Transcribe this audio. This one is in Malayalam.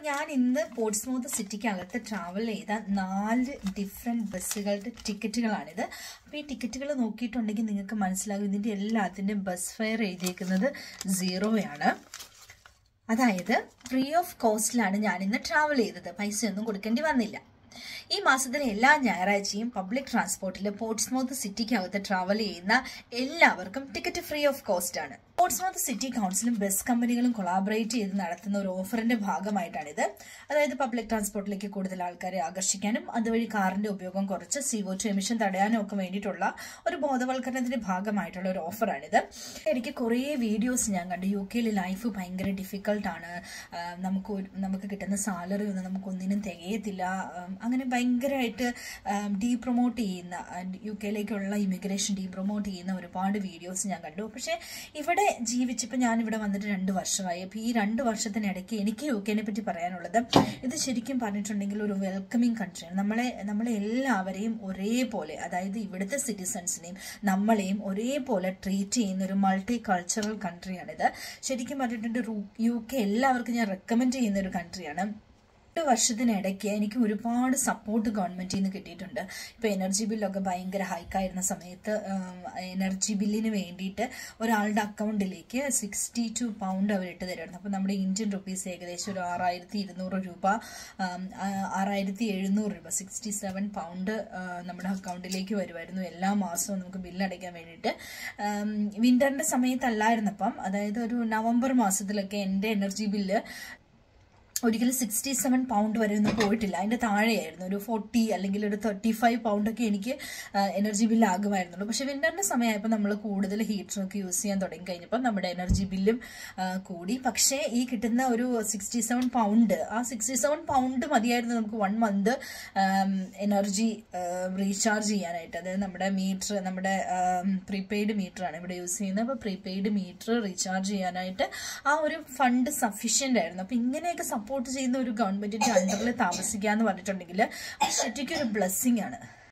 ഞാൻ ഇന്ന് പോർട്സ്മൗത്ത് സിറ്റിക്കകത്ത് ട്രാവൽ ചെയ്ത നാല് ഡിഫറെൻറ്റ് ബസ്സുകളുടെ ടിക്കറ്റുകളാണിത് അപ്പോൾ ഈ ടിക്കറ്റുകൾ നോക്കിയിട്ടുണ്ടെങ്കിൽ നിങ്ങൾക്ക് മനസ്സിലാകും ഇതിൻ്റെ എല്ലാത്തിൻ്റെയും ബസ് ഫെയർ എഴുതിയേക്കുന്നത് സീറോയാണ് അതായത് ഫ്രീ ഓഫ് കോസ്റ്റിലാണ് ഞാൻ ഇന്ന് ട്രാവൽ ചെയ്തത് പൈസയൊന്നും കൊടുക്കേണ്ടി വന്നില്ല ഈ മാസത്തിലെ എല്ലാ ഞായറാഴ്ചയും പബ്ലിക് ട്രാൻസ്പോർട്ടിൽ പോർട്സ്മൗത്ത് സിറ്റിക്കകത്ത് ട്രാവൽ ചെയ്യുന്ന എല്ലാവർക്കും ടിക്കറ്റ് ഫ്രീ ഓഫ് കോസ്റ്റ് ആണ് പോർട്സ്മൗത്ത് സിറ്റി കൗൺസിലും ബസ് കമ്പനികളും കൊളാബറേറ്റ് ചെയ്ത് നടത്തുന്ന ഒരു ഓഫറിന്റെ ഭാഗമായിട്ടാണിത് അതായത് പബ്ലിക് ട്രാൻസ്പോർട്ടിലേക്ക് കൂടുതൽ ആൾക്കാരെ ആകർഷിക്കാനും അതുവഴി കാറിന്റെ ഉപയോഗം കുറച്ച് സി ഒ ടു എമിഷൻ തടയാനും ഒക്കെ വേണ്ടിയിട്ടുള്ള ഒരു ബോധവൽക്കരണത്തിന്റെ ഭാഗമായിട്ടുള്ള ഒരു ഓഫറാണിത് എനിക്ക് കുറേ വീഡിയോസ് ഞാൻ കണ്ടു യു കെയിൽ ലൈഫ് ഭയങ്കര ഡിഫിക്കൾട്ടാണ് നമുക്ക് ഒരു- നമുക്ക് കിട്ടുന്ന സാലറി ഒന്നും നമുക്ക് ഒന്നിനും തികയത്തില്ല ആം, അങ്ങനെ ഭയങ്കരമായിട്ട് ഡീ പ്രൊമോട്ട് ചെയ്യുന്ന യു കെയിലേക്കുള്ള ഇമിഗ്രേഷൻ ഡീ പ്രൊമോട്ട് ചെയ്യുന്ന ഒരുപാട് വീഡിയോസ് ഞാൻ കണ്ടു പക്ഷേ ഇവിടെ ജീവിച്ചിപ്പോൾ ഞാൻ ഇവിടെ വന്നിട്ട് രണ്ട് വർഷമായി അപ്പോൾ ഈ രണ്ട് വർഷത്തിനിടയ്ക്ക് എനിക്ക് യു കെനെ പറ്റി പറയാനുള്ളത് ഇത് ശരിക്കും പറഞ്ഞിട്ടുണ്ടെങ്കിൽ ഒരു വെൽക്കമിങ് കൺട്രിയാണ് നമ്മളെ നമ്മളെ എല്ലാവരെയും ഒരേപോലെ അതായത് ഇവിടുത്തെ സിറ്റിസൺസിനെയും നമ്മളെയും ഒരേപോലെ ട്രീറ്റ് ചെയ്യുന്ന ഒരു മൾട്ടി കൾച്ചറൽ കൺട്രിയാണിത് ശരിക്കും പറഞ്ഞിട്ടുണ്ട് യു കെ എല്ലാവർക്കും ഞാൻ റെക്കമെൻഡ് ചെയ്യുന്ന ഒരു കൺട്രിയാണ് എട്ട് വർഷത്തിനിടയ്ക്ക് എനിക്ക് ഒരുപാട് സപ്പോർട്ട് ഗവൺമെന്റിൽ നിന്ന് കിട്ടിയിട്ടുണ്ട് ഇപ്പോൾ എനർജി ബില്ലൊക്കെ ഭയങ്കര ഹൈക്കായിരുന്ന സമയത്ത് എനർജി ബില്ലിന് വേണ്ടിയിട്ട് ഒരാളുടെ അക്കൗണ്ടിലേക്ക് സിക്സ്റ്റി ടു പൗണ്ട് അവർ ഇട്ട് തരുമായിരുന്നു അപ്പോൾ നമ്മുടെ ഇന്ത്യൻ റുപ്പീസ് ഏകദേശം ഒരു ആറായിരത്തി ഇരുന്നൂറ് രൂപ ആം, ആ, ആറായിരത്തി എഴുന്നൂറ് രൂപ സിക്സ്റ്റി സെവൻ പൗണ്ട് ആ, നമ്മുടെ അക്കൗണ്ടിലേക്ക് വരുമായിരുന്നു എല്ലാ മാസവും നമുക്ക് ബില്ല് അടയ്ക്കാൻ വേണ്ടിയിട്ട് വിന്ററിന്റെ സമയത്തല്ലായിരുന്നപ്പം അതായത് ഒരു നവംബർ മാസത്തിലൊക്കെ എൻ്റെ എനർജി ബില്ല് ഒരിക്കലും സിക്സ്റ്റി സെവൻ പൗണ്ട് വരെ ഒന്നും പോയിട്ടില്ല അതിന്റെ താഴെയായിരുന്നു ഒരു ഫോർട്ടി അല്ലെങ്കിൽ ഒരു തേർട്ടി ഫൈവ് പൗണ്ട് ഒക്കെ എനിക്ക് എനർജി ബില്ല് ആകുമായിരുന്നുള്ളൂ പക്ഷെ വിന്ററിന്റെ സമയമായപ്പോൾ നമ്മൾ കൂടുതൽ ഹീറ്ററൊക്കെ യൂസ് ചെയ്യാൻ തുടങ്ങി കഴിഞ്ഞപ്പോൾ നമ്മുടെ എനർജി ബില്ലും കൂടി പക്ഷേ ഈ കിട്ടുന്ന ഒരു സിക്സ്റ്റി സെവൻ പൗണ്ട് ആ സിക്സ്റ്റി സെവൻ പൗണ്ട് മതിയായിരുന്നു നമുക്ക് വൺ മന്ത് എനർജി റീചാർജ് ചെയ്യാനായിട്ട് അതായത് നമ്മുടെ മീറ്റർ നമ്മുടെ പ്രീപെയ്ഡ് മീറ്ററാണ് ഇവിടെ യൂസ് ചെയ്യുന്നത് അപ്പോൾ പ്രീപെയ്ഡ് മീറ്റർ റീചാർജ് ചെയ്യാനായിട്ട് ആ ഒരു ഫണ്ട് സഫീഷ്യൻ്റ് ആയിരുന്നു അപ്പോൾ ഇങ്ങനെയൊക്കെ സപ്പോർട്ട് ചെയ്യുന്ന ഒരു ഗവൺമെന്റിന്റെ അണ്ടറിൽ താമസിക്കുക എന്ന് പറഞ്ഞിട്ടുണ്ടെങ്കിൽ ശരിക്കും ഒരു ബ്ലെസ്സിങ് ആണ്